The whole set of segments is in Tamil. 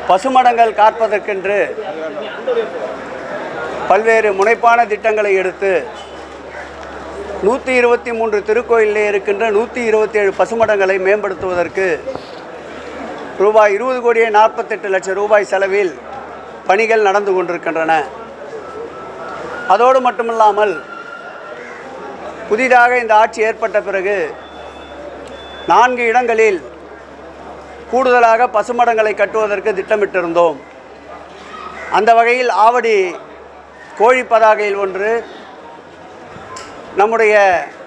பசுமடங்கள் காப்பதற்கென்று பல்வேறு முனைப்பான திட்டங்களை எடுத்து நூற்றி இருபத்தி மூன்று திருக்கோயிலே இருக்கின்ற நூற்றி இருபத்தி ஏழு பசுமடங்களை மேம்படுத்துவதற்கு ரூபாய் இருபது கோடியே நாற்பத்தெட்டு லட்சம் ரூபாய் செலவில் பணிகள் நடந்து கொண்டிருக்கின்றன அதோடு மட்டுமில்லாமல் புதிதாக இந்த ஆட்சி ஏற்பட்ட பிறகு நான்கு இடங்களில் கூடுதலாக பசுமடங்களை கட்டுவதற்கு திட்டமிட்டிருந்தோம் அந்த வகையில் ஆவடி கோழி பதாகையில் ஒன்று நம்முடைய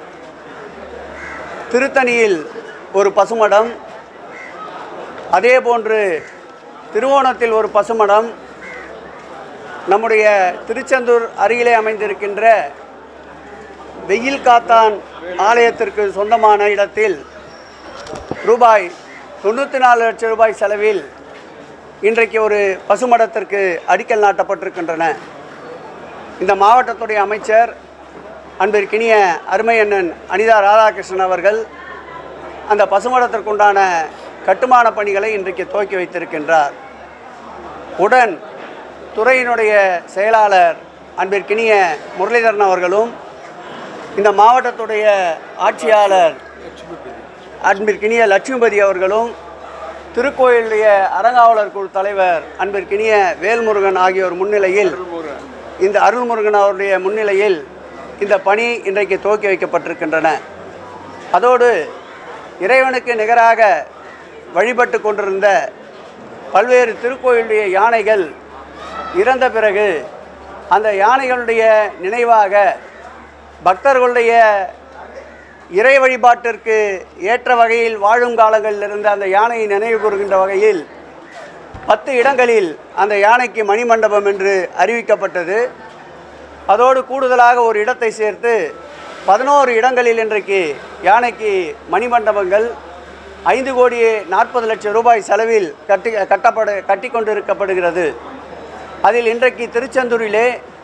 திருத்தணியில் ஒரு பசுமடம் அதே போன்று திருவோணத்தில் ஒரு பசுமடம் நம்முடைய திருச்செந்தூர் அருகிலே அமைந்திருக்கின்ற வெயில் காத்தான் ஆலயத்திற்கு சொந்தமான இடத்தில் ரூபாய் தொண்ணூற்றி நாலு லட்சம் ரூபாய் செலவில் இன்றைக்கு ஒரு பசுமடத்திற்கு அடிக்கல் நாட்டப்பட்டிருக்கின்றன இந்த மாவட்டத்துடைய அமைச்சர் அன்பிற்கினிய அருமையண்ணன் அனிதா ராதாகிருஷ்ணன் அவர்கள் அந்த பசுமடத்திற்குண்டான கட்டுமான பணிகளை இன்றைக்கு துவக்கி வைத்திருக்கின்றார் உடன் துறையினுடைய செயலாளர் அன்பிற்கினிய முரளிதரன் அவர்களும் இந்த மாவட்டத்துடைய ஆட்சியாளர் அன்பிற்கினிய லட்சுமிபதி அவர்களும் திருக்கோயிலுடைய அறங்காவலர் குழு தலைவர் அன்பிற்கினிய வேல்முருகன் ஆகியோர் முன்னிலையில் இந்த அருள்முருகன் அவருடைய முன்னிலையில் இந்த பணி இன்றைக்கு துவக்கி வைக்கப்பட்டிருக்கின்றன அதோடு இறைவனுக்கு நிகராக வழிபட்டு கொண்டிருந்த பல்வேறு திருக்கோயிலுடைய யானைகள் இறந்த பிறகு அந்த யானைகளுடைய நினைவாக பக்தர்களுடைய இறை வழிபாட்டிற்கு ஏற்ற வகையில் வாழும் காலங்களில் இருந்த அந்த யானையை நினைவு கூறுகின்ற வகையில் பத்து இடங்களில் அந்த யானைக்கு மணிமண்டபம் என்று அறிவிக்கப்பட்டது அதோடு கூடுதலாக ஒரு இடத்தை சேர்த்து பதினோரு இடங்களில் இன்றைக்கு யானைக்கு மணிமண்டபங்கள் ஐந்து கோடியே நாற்பது லட்சம் ரூபாய் செலவில் கட்டி கட்டப்பட கட்டி கொண்டிருக்கப்படுகிறது அதில் இன்றைக்கு திருச்செந்தூரிலே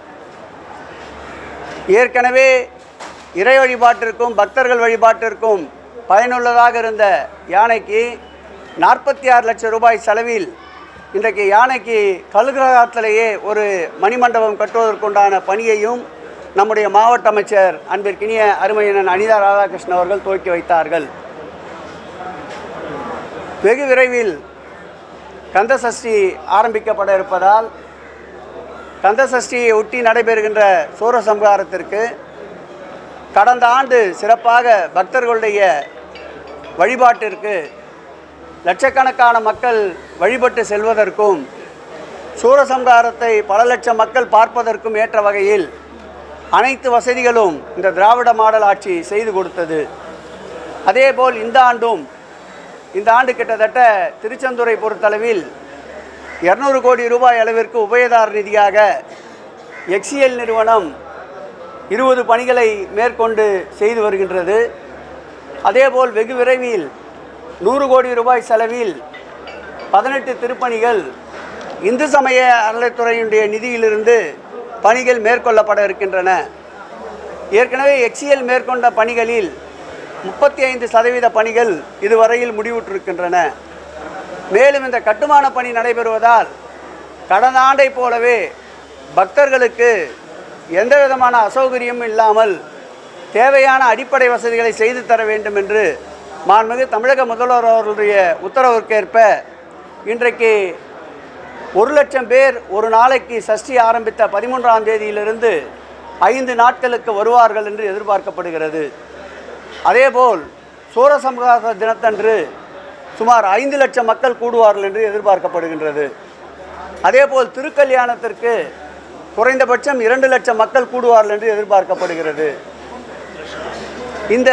ஏற்கனவே இறை வழிபாட்டிற்கும் பக்தர்கள் வழிபாட்டிற்கும் பயனுள்ளதாக இருந்த யானைக்கு நாற்பத்தி ஆறு லட்சம் ரூபாய் செலவில் இன்றைக்கு யானைக்கு கழுகிரகத்திலேயே ஒரு மணிமண்டபம் கட்டுவதற்குண்டான பணியையும் நம்முடைய மாவட்ட அமைச்சர் அன்பிற்கினிய அருமையனன் அனிதா ராதாகிருஷ்ணன் அவர்கள் துவக்கி வைத்தார்கள் வெகு விரைவில் கந்தசஷ்டி ஆரம்பிக்கப்பட இருப்பதால் கந்தசஷ்டியை ஒட்டி நடைபெறுகின்ற சூரசம்ஹாரத்திற்கு கடந்த ஆண்டு சிறப்பாக பக்தர்களுடைய வழிபாட்டிற்கு லட்சக்கணக்கான மக்கள் வழிபட்டு செல்வதற்கும் சூரசம்ஹாரத்தை பல லட்சம் மக்கள் பார்ப்பதற்கும் ஏற்ற வகையில் அனைத்து வசதிகளும் இந்த திராவிட மாடல் ஆட்சி செய்து கொடுத்தது அதேபோல் இந்த ஆண்டும் இந்த ஆண்டு கிட்டத்தட்ட திருச்செந்தூரை பொறுத்தளவில் இரநூறு கோடி ரூபாய் அளவிற்கு உபயதார நிதியாக எக்ஸிஎல் நிறுவனம் இருபது பணிகளை மேற்கொண்டு செய்து வருகின்றது அதேபோல் வெகு விரைவில் நூறு கோடி ரூபாய் செலவில் பதினெட்டு திருப்பணிகள் இந்து சமய அறநிலைத்துறையினுடைய நிதியிலிருந்து பணிகள் மேற்கொள்ளப்பட இருக்கின்றன ஏற்கனவே எக்ஸிஎல் மேற்கொண்ட பணிகளில் முப்பத்தி ஐந்து சதவீத பணிகள் இதுவரையில் முடிவுற்றிருக்கின்றன மேலும் இந்த கட்டுமான பணி நடைபெறுவதால் கடந்த ஆண்டைப் போலவே பக்தர்களுக்கு எந்த விதமான அசௌகரியமும் இல்லாமல் தேவையான அடிப்படை வசதிகளை செய்து தர வேண்டும் என்று மாண்புமிகு தமிழக முதல்வர் அவர்களுடைய உத்தரவிற்கேற்ப இன்றைக்கு ஒரு லட்சம் பேர் ஒரு நாளைக்கு சஷ்டி ஆரம்பித்த பதிமூன்றாம் தேதியிலிருந்து ஐந்து நாட்களுக்கு வருவார்கள் என்று எதிர்பார்க்கப்படுகிறது அதேபோல் சூரசம்ஹார தினத்தன்று சுமார் ஐந்து லட்சம் மக்கள் கூடுவார்கள் என்று எதிர்பார்க்கப்படுகின்றது அதேபோல் திருக்கல்யாணத்திற்கு குறைந்தபட்சம் இரண்டு லட்சம் மக்கள் கூடுவார்கள் என்று எதிர்பார்க்கப்படுகிறது இந்த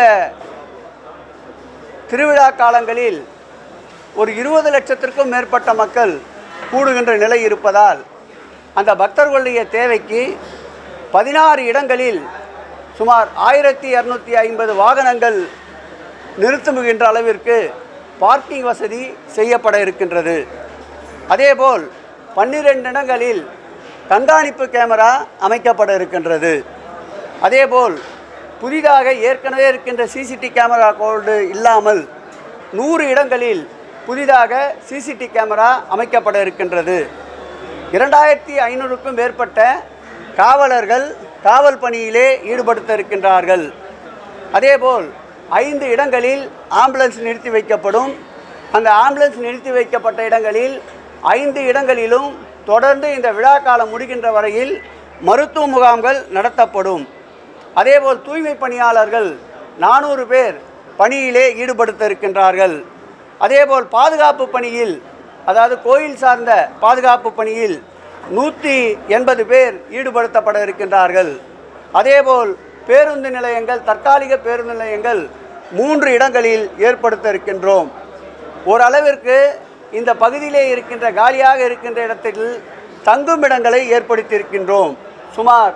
திருவிழா காலங்களில் ஒரு இருபது லட்சத்திற்கும் மேற்பட்ட மக்கள் கூடுகின்ற நிலை இருப்பதால் அந்த பக்தர்களுடைய தேவைக்கு பதினாறு இடங்களில் சுமார் ஆயிரத்தி இரநூத்தி ஐம்பது வாகனங்கள் நிறுத்துமுகின்ற அளவிற்கு பார்க்கிங் வசதி செய்யப்பட இருக்கின்றது அதேபோல் பன்னிரெண்டு இடங்களில் கண்காணிப்பு கேமரா அமைக்கப்பட இருக்கின்றது அதேபோல் புதிதாக ஏற்கனவே இருக்கின்ற சிசிடி கேமரா கோல்டு இல்லாமல் நூறு இடங்களில் புதிதாக சிசிடி கேமரா அமைக்கப்பட இருக்கின்றது இரண்டாயிரத்தி ஐநூறுக்கும் மேற்பட்ட காவலர்கள் காவல் பணியிலே ஈடுபடுத்த இருக்கின்றார்கள் அதேபோல் ஐந்து இடங்களில் ஆம்புலன்ஸ் நிறுத்தி வைக்கப்படும் அந்த ஆம்புலன்ஸ் நிறுத்தி வைக்கப்பட்ட இடங்களில் ஐந்து இடங்களிலும் தொடர்ந்து இந்த விழா காலம் முடிகின்ற வரையில் மருத்துவ முகாம்கள் நடத்தப்படும் அதேபோல் தூய்மை பணியாளர்கள் நானூறு பேர் பணியிலே ஈடுபடுத்த இருக்கின்றார்கள் அதேபோல் பாதுகாப்பு பணியில் அதாவது கோயில் சார்ந்த பாதுகாப்பு பணியில் நூற்றி எண்பது பேர் ஈடுபடுத்தப்பட இருக்கின்றார்கள் அதேபோல் பேருந்து நிலையங்கள் தற்காலிக பேருந்து நிலையங்கள் மூன்று இடங்களில் ஏற்படுத்த இருக்கின்றோம் ஓரளவிற்கு இந்த பகுதியிலே இருக்கின்ற காலியாக இருக்கின்ற இடத்தில் தங்கும் இடங்களை ஏற்படுத்தி இருக்கின்றோம் சுமார்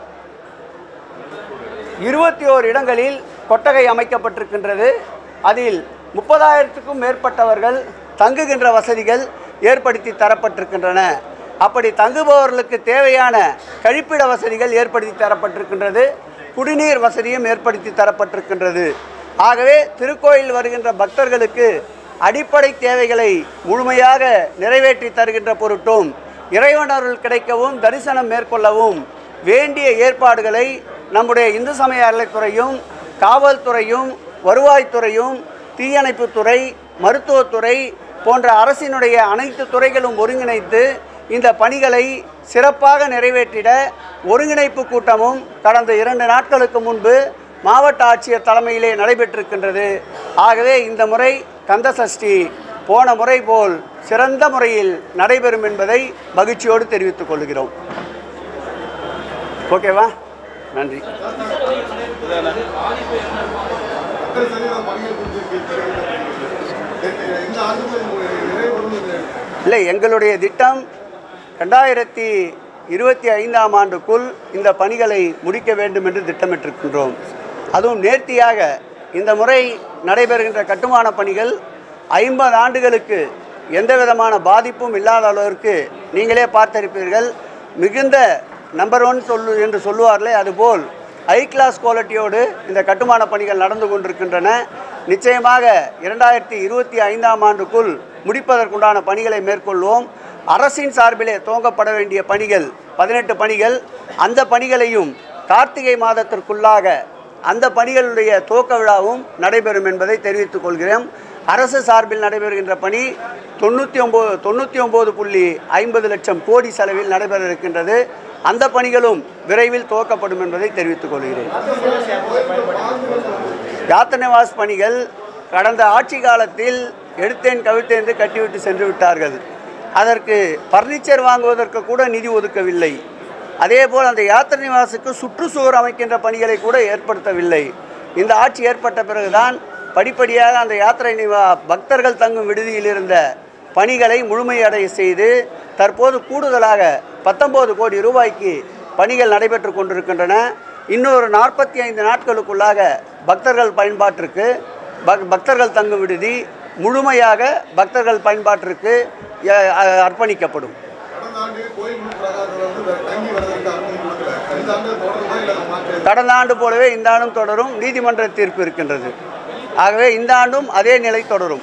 இருபத்தி ஓரு இடங்களில் கொட்டகை அமைக்கப்பட்டிருக்கின்றது அதில் முப்பதாயிரத்துக்கும் மேற்பட்டவர்கள் தங்குகின்ற வசதிகள் ஏற்படுத்தி தரப்பட்டிருக்கின்றன அப்படி தங்குபவர்களுக்கு தேவையான கழிப்பிட வசதிகள் ஏற்படுத்தி தரப்பட்டிருக்கின்றது குடிநீர் வசதியும் ஏற்படுத்தி தரப்பட்டிருக்கின்றது ஆகவே திருக்கோயில் வருகின்ற பக்தர்களுக்கு அடிப்படை தேவைகளை முழுமையாக நிறைவேற்றி தருகின்ற பொருட்டும் இறைவனருள் கிடைக்கவும் தரிசனம் மேற்கொள்ளவும் வேண்டிய ஏற்பாடுகளை நம்முடைய இந்து சமய அறநிலைத்துறையும் காவல்துறையும் வருவாய்த்துறையும் தீயணைப்புத்துறை மருத்துவத்துறை போன்ற அரசினுடைய அனைத்து துறைகளும் ஒருங்கிணைத்து இந்த பணிகளை சிறப்பாக நிறைவேற்றிட ஒருங்கிணைப்பு கூட்டமும் கடந்த இரண்டு நாட்களுக்கு முன்பு மாவட்ட ஆட்சியர் தலைமையிலே நடைபெற்றிருக்கின்றது ஆகவே இந்த முறை கந்த சஷ்டி போன முறை போல் சிறந்த முறையில் நடைபெறும் என்பதை மகிழ்ச்சியோடு தெரிவித்துக் கொள்கிறோம் ஓகேவா நன்றி மக்கள் சதவீதம் பணிகள் குறித்து தெரிவிக்கப்பட்டிருக்கிறது. இந்த ஆண்டுக்குள் நிறைவேறும் என்று இல்லை எங்களுடைய திட்டம் ரெண்டாயிரத்தி இருபத்தி ஐந்தாம் ஆண்டுக்குள் இந்த பணிகளை முடிக்க வேண்டும் என்று திட்டமிட்டிருக்கின்றோம் அதுவும் நேர்த்தியாக இந்த முறை நடைபெறுகின்ற கட்டுமான பணிகள் ஐம்பது ஆண்டுகளுக்கு எந்த விதமான பாதிப்பும் இல்லாத அளவிற்கு நீங்களே பார்த்திருப்பீர்கள் மிகுந்த நம்பர் ஒன் சொல்லு என்று சொல்லுவார்களே அதுபோல் ஹை கிளாஸ் குவாலிட்டியோடு இந்த கட்டுமான பணிகள் நடந்து கொண்டிருக்கின்றன நிச்சயமாக இரண்டாயிரத்தி இருபத்தி ஐந்தாம் ஆண்டுக்குள் முடிப்பதற்குண்டான பணிகளை மேற்கொள்வோம் அரசின் சார்பிலே துவங்கப்பட வேண்டிய பணிகள் பதினெட்டு பணிகள் அந்த பணிகளையும் கார்த்திகை மாதத்திற்குள்ளாக அந்த பணிகளுடைய துவக்க விழாவும் நடைபெறும் என்பதை தெரிவித்துக் கொள்கிறேன் அரசு சார்பில் நடைபெறுகின்ற பணி தொண்ணூற்றி ஒம்பது தொண்ணூற்றி ஒம்பது புள்ளி ஐம்பது லட்சம் கோடி செலவில் நடைபெற இருக்கின்றது அந்த பணிகளும் விரைவில் துவக்கப்படும் என்பதை தெரிவித்துக் கொள்கிறேன் யாத்திரைவாஸ் பணிகள் கடந்த ஆட்சி காலத்தில் எடுத்தேன் கவிழ்த்தேன் கட்டிவிட்டு சென்று விட்டார்கள் அதற்கு பர்னிச்சர் வாங்குவதற்கு கூட நிதி ஒதுக்கவில்லை அதேபோல் அந்த யாத்திரை நிவாசுக்கு சுற்றுச்சுவர் அமைக்கின்ற பணிகளை கூட ஏற்படுத்தவில்லை இந்த ஆட்சி ஏற்பட்ட பிறகுதான் படிப்படியாக அந்த யாத்திரை நிவா பக்தர்கள் தங்கும் விடுதியில் இருந்த பணிகளை முழுமையடைய செய்து தற்போது கூடுதலாக பத்தொன்பது கோடி ரூபாய்க்கு பணிகள் நடைபெற்று கொண்டிருக்கின்றன இன்னொரு நாற்பத்தி ஐந்து நாட்களுக்குள்ளாக பக்தர்கள் பயன்பாட்டிற்கு பக் பக்தர்கள் தங்கும் விடுதி முழுமையாக பக்தர்கள் பயன்பாட்டிற்கு அஹ், அஹ், அர்ப்பணிக்கப்படும் கடந்த ஆண்டு கோயில் பிரகாரத்தில் வந்து வேற தங்கி வருவதற்கு அனுமதி கொடுக்கல இந்த ஆண்டு தொடருமா இல்லை மாற்று கடந்த ஆண்டு போலவே இந்த ஆண்டும் தொடரும் நீதிமன்ற தீர்ப்பு இருக்கின்றது ஆகவே இந்த ஆண்டும் அதே நிலை தொடரும்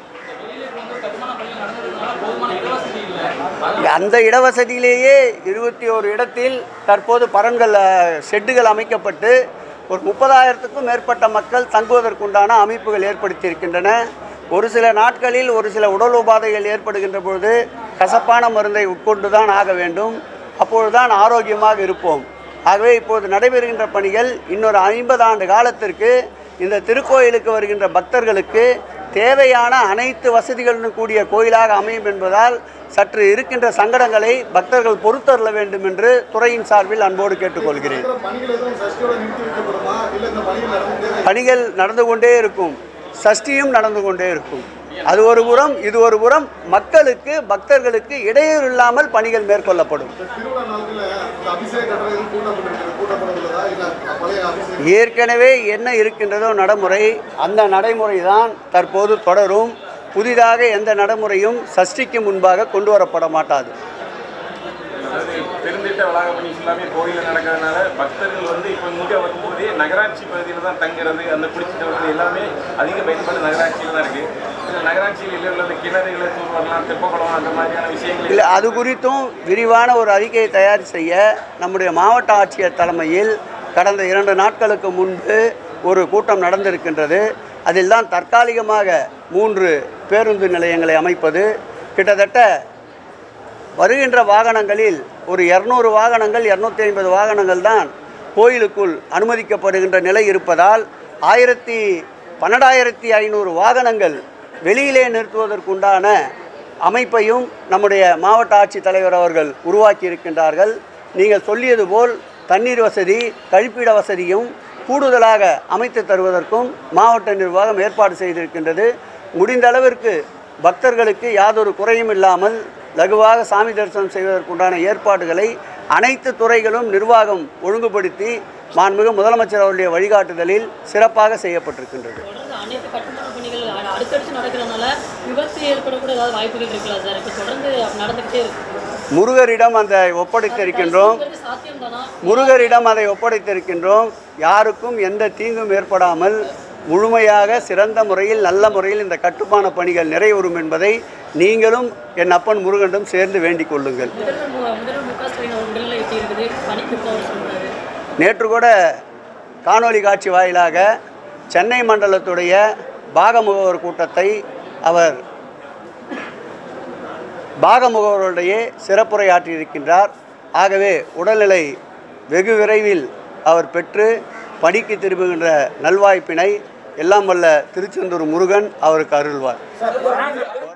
அந்த இடவசதியிலேயே இருபத்தி ஓரு இடத்தில் தற்போது பரன்கள் அஹ், ஷெட்டுகள் அமைக்கப்பட்டு ஒரு முப்பதாயிரத்துக்கும் மேற்பட்ட மக்கள் தங்குவதற்குண்டான அமைப்புகள் ஏற்படுத்தியிருக்கின்றன ஒரு சில நாட்களில் ஒரு சில உடல் உபாதைகள் ஏற்படுகின்ற பொழுது கசப்பான மருந்தை உட்கொண்டு தான் ஆக வேண்டும் அப்பொழுதுதான் ஆரோக்கியமாக இருப்போம் ஆகவே இப்போது நடைபெறுகின்ற பணிகள் இன்னொரு ஐம்பது ஆண்டு காலத்திற்கு இந்த திருக்கோயிலுக்கு வருகின்ற பக்தர்களுக்கு தேவையான அனைத்து வசதிகளுடன் கூடிய கோயிலாக அமையும் என்பதால் சற்று இருக்கின்ற சங்கடங்களை பக்தர்கள் பொறுத்தருள வேண்டும் என்று துறையின் சார்பில் அன்போடு கேட்டுக்கொள்கிறேன் இருக்கிற பணிகள் எதுவும் சஷ்டியோட நிறுத்தி வைக்கப்படுமா இல்லை இந்த பணிகள் நடந்துட்டே பணிகள் நடந்து கொண்டே இருக்கும் சஷ்டியும் நடந்து கொண்டே இருக்கும் அது ஒரு புறம் இது ஒரு புறம் மக்களுக்கு பக்தர்களுக்கு இடையூறு இல்லாமல் பணிகள் மேற்கொள்ளப்படும் இந்த திருவிழா நாட்களில் இந்த அபிஷேக கட்டளை எதுவும் கூட்டப்பட்டிருக்கிறது கூட்டப்படவில்லதா இல்லை பழைய அபிஷேகம் ஏற்கனவே என்ன இருக்கின்றதோ நடைமுறை அந்த நடைமுறை தான் தற்போது தொடரும் புதிதாக எந்த நடைமுறையும் சஷ்டிக்கு முன்பாக கொண்டு வரப்பட மாட்டாது அதாவது பெருந்திட்ட வளாக பணி ஃபுல்லாமே கோயிலில் நடக்கிறதுனால பக்தர்கள் வந்து இப்போ இங்கே வரும்போதே நகராட்சி பகுதியில் தான் தங்குறது அந்த குடிச்சிட்டு வசதி எல்லாமே அதிக பயன்பாடு நகராட்சியில் தான் இருக்குது இல்ல நகராட்சியில் உள்ள இந்த கிணறுகளை தூர்வாரலாம் தெப்பக்குளம் அந்த மாதிரியான விஷயங்கள் இல்லை அது குறித்தும் விரிவான ஒரு அறிக்கையை தயார் செய்ய நம்முடைய மாவட்ட ஆட்சியர் தலைமையில் கடந்த இரண்டு நாட்களுக்கு முன்பு ஒரு கூட்டம் நடந்திருக்கின்றது அதில் தான் தற்காலிகமாக மூன்று பேருந்து நிலையங்களை அமைப்பது கிட்டத்தட்ட வருகின்ற வாகனங்களில் ஒரு இரநூறு வாகனங்கள் இரநூத்தி ஐம்பது வாகனங்கள் தான் கோயிலுக்குள் அனுமதிக்கப்படுகின்ற நிலை இருப்பதால் ஆயிரத்தி பன்னெண்டாயிரத்தி ஐநூறு வாகனங்கள் வெளியிலே நிறுத்துவதற்குண்டான அமைப்பையும் நம்முடைய மாவட்ட ஆட்சித்தலைவர் அவர்கள் உருவாக்கி இருக்கின்றார்கள் நீங்கள் சொல்லியது போல் தண்ணீர் வசதி கழிப்பிட வசதியும் கூடுதலாக அமைத்து தருவதற்கும் மாவட்ட நிர்வாகம் ஏற்பாடு செய்திருக்கின்றது முடிந்த அளவிற்கு பக்தர்களுக்கு யாதொரு குறையும் இல்லாமல் லகுவாக சாமி தரிசனம் செய்வதற்குண்டான ஏற்பாடுகளை அனைத்து துறைகளும் நிர்வாகம் ஒழுங்குபடுத்தி மாண்புமிகு முதலமைச்சர் அவருடைய வழிகாட்டுதலில் சிறப்பாக செய்யப்பட்டிருக்கின்றது தொடர்ந்து அனைத்து கட்டுமான பணிகள் அ- அடுத்தடுத்து நடக்கிறதுனால விபத்து ஏற்படக்கூட ஏதாவது வாய்ப்புகள் இருக்கலாம் சார் இப்போ தொடர்ந்து நடந்துக்கிட்டே இருக்கு முருகரிடம் அந்த ஒப்படைத்திருக்கின்றோம் தரிசனம் சாத்தியம் தானா முருகரிடம் அதை ஒப்படைத்திருக்கின்றோம் யாருக்கும் எந்த தீங்கும் ஏற்படாமல் முழுமையாக சிறந்த முறையில் நல்ல முறையில் இந்த கட்டுமான பணிகள் நிறைவுறும் என்பதை நீங்களும் என் அப்பன் முருகனிடம் சேர்ந்து வேண்டிக் கொள்ளுங்கள் முதல்வர் மு- முதல்வர் மு க ஸ்டாலின் அவர் உடல்நிலை எப்படி இருக்குது பணிக்கு அவர் சொல்றாரு நேற்று கூட காணொளி காட்சி வாயிலாக சென்னை மண்டலத்துடைய பாகமுகவர் கூட்டத்தை அவர் பாகமுகவருடைய சிறப்புரையாற்றியிருக்கின்றார் ஆகவே உடல்நிலை வெகு விரைவில் அவர் பெற்று பணிக்கு திரும்புகின்ற நல்வாய்ப்பினை எல்லாம் வல்ல திருச்செந்தூர் முருகன் அவருக்கு அருள்வார்